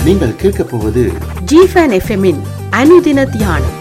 நீங்கள் கேட்கப் போவது ஜிஃபன் எஃப்எம்மின் அனுதின தியானம்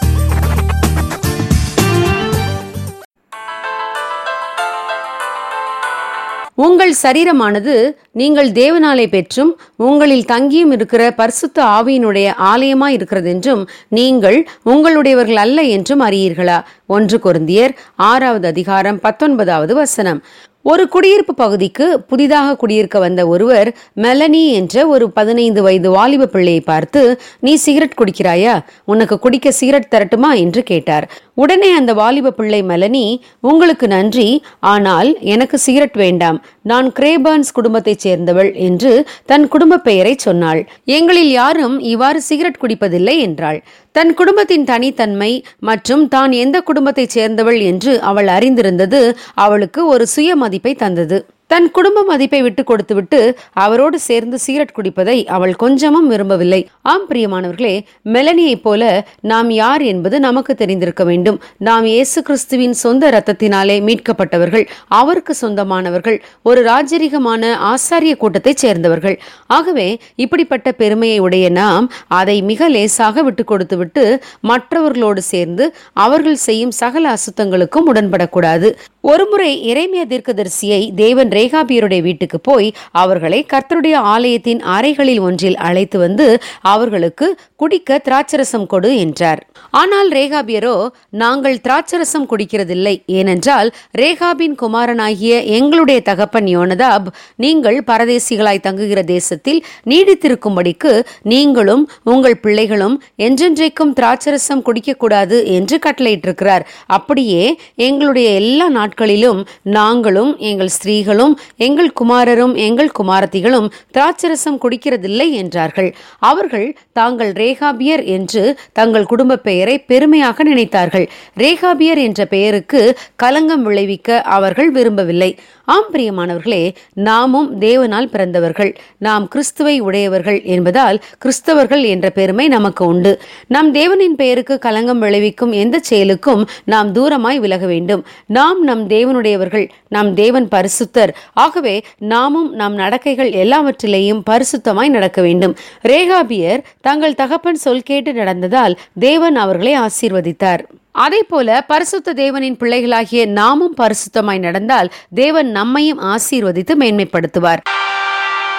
உங்கள் சரீரமானது நீங்கள் தேவனாலே பெற்றும் உங்களில் தங்கியும் இருக்கிற பரிசுத்த ஆவியினுடைய ஆலயமாய் இருக்கிறது என்றும் நீங்கள் உங்களுடையவர்கள் அல்ல என்றும் அறியீர்களா ஒன்று கொருந்தியர் ஆறாவது அதிகாரம் பத்தொன்பதாவது வசனம் ஒரு குடியிருப்பு பகுதிக்கு புதிதாக குடியிருக்க வந்த ஒருவர் மெலனி என்ற ஒரு பதினைந்து வயது வாலிப பிள்ளையை பார்த்து நீ சிகரெட் குடிக்கிறாயா உனக்கு குடிக்க சிகரெட் தரட்டுமா என்று கேட்டார் உடனே அந்த வாலிப பிள்ளை மெலனி உங்களுக்கு நன்றி ஆனால் எனக்கு சிகரெட் வேண்டாம் நான் கிரேபர்ன்ஸ் குடும்பத்தைச் சேர்ந்தவள் என்று தன் குடும்ப பெயரை சொன்னாள் எங்களில் யாரும் இவ்வாறு சிகரெட் குடிப்பதில்லை என்றாள் தன் குடும்பத்தின் தனித்தன்மை மற்றும் தான் எந்த குடும்பத்தைச் சேர்ந்தவள் என்று அவள் அறிந்திருந்தது அவளுக்கு ஒரு சுய மதிப்பை தந்தது தன் குடும்ப மதிப்பை விட்டு கொடுத்துவிட்டு அவரோடு சேர்ந்து சிகரெட் குடிப்பதை அவள் கொஞ்சமும் விரும்பவில்லை ஆம் பிரியமானவர்களே மெலனியைப் போல நாம் யார் என்பது நமக்கு தெரிந்திருக்க வேண்டும் நாம் இயேசு கிறிஸ்துவின் சொந்த இரத்தத்தினாலே மீட்கப்பட்டவர்கள் அவருக்கு சொந்தமானவர்கள் ஒரு ராஜரிகமான ஆசாரிய கூட்டத்தைச் சேர்ந்தவர்கள் ஆகவே இப்படிப்பட்ட பெருமையை உடைய நாம் அதை மிக லேசாக விட்டு கொடுத்துவிட்டு மற்றவர்களோடு சேர்ந்து அவர்கள் செய்யும் சகல அசுத்தங்களுக்கும் உடன்படக்கூடாது ஒருமுறை இறைமைய தீர்க்கதரிசியை தேவன் ரேகாபியருடைய வீட்டுக்கு போய் அவர்களை கர்த்தருடைய ஆலயத்தின் அறைகளில் ஒன்றில் அழைத்து வந்து அவர்களுக்கு குடிக்க திராட்சரசம் கொடு என்றார் ஆனால் ரேகாபியரோ நாங்கள் திராட்சரசம் குடிக்கிறதில்லை ஏனென்றால் ரேகாபின் குமாரனாகிய எங்களுடைய தகப்பன் யோனதாப் நீங்கள் பரதேசிகளாய் தங்குகிற தேசத்தில் நீடித்திருக்கும்படிக்கு நீங்களும் உங்கள் பிள்ளைகளும் என்றென்றைக்கும் திராட்சரசம் குடிக்கக்கூடாது என்று கட்டளையிட்டிருக்கிறார் அப்படியே எங்களுடைய எல்லா நாட்களிலும் நாங்களும் எங்கள் ஸ்திரீகளும் எங்கள் குமாரரும் எங்கள் குமாரத்திகளும் திராட்சரசம் குடிக்கிறதில்லை என்றார்கள் அவர்கள் தாங்கள் ரேகாபியர் என்று தங்கள் குடும்ப பெயரை பெருமையாக நினைத்தார்கள் ரேகாபியர் என்ற பெயருக்கு கலங்கம் விளைவிக்க அவர்கள் விரும்பவில்லை ஆம் பிரியமானவர்களே நாமும் தேவனால் பிறந்தவர்கள் நாம் கிறிஸ்துவை உடையவர்கள் என்பதால் கிறிஸ்தவர்கள் என்ற பெருமை நமக்கு உண்டு நம் தேவனின் பெயருக்கு கலங்கம் விளைவிக்கும் எந்த செயலுக்கும் நாம் தூரமாய் விலக வேண்டும் நாம் நம் தேவனுடையவர்கள் நம் தேவன் பரிசுத்தர் ஆகவே நாமும் நம் நடக்கைகள் எல்லாவற்றிலேயும் பரிசுத்தமாய் நடக்க வேண்டும் ரேகாபியர் தங்கள் தகப்பன் சொல் கேட்டு நடந்ததால் தேவன் அவர்களை ஆசீர்வதித்தார் அதே போல பரிசுத்த தேவனின் பிள்ளைகளாகிய நாமும் பரிசுத்தமாய் நடந்தால் தேவன் நம்மையும் ஆசீர்வதித்து மேன்மைப்படுத்துவார்